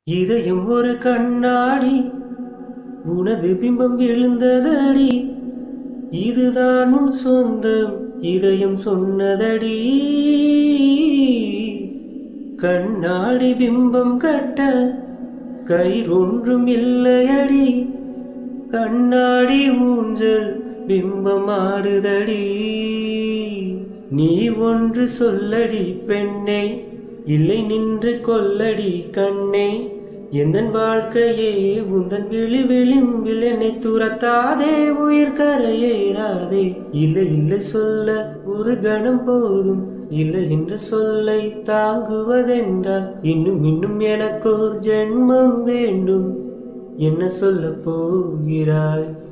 இதயம் ஒரு கண்ணாடி உனது பிம்பம் விழுந்ததடி இதுதான் உன் சொந்தம் இதயம் சொன்னதடி கண்ணாடி பிம்பம் கட்ட கயிறொன்றும் இல்லையடி கண்ணாடி ஊஞ்சல் பிம்பம் ஆடுதடி நீ ஒன்று சொல்லடி பெண்ணே இல்லை நின்று கொல்லடி கண்ணே எந்தன் வாழ்க்கையே உந்தன் விழி விளிம்பில் என்னை துரத்தாதே உயிர் கரையேறாதே இல்லை இல்லை சொல்ல ஒரு கணம் போதும் இல்லை என்ற சொல்லை தாங்குவதென்றால் இன்னும் இன்னும் எனக்கோர் ஜென்மம் வேண்டும் என்ன சொல்ல போகிறாய்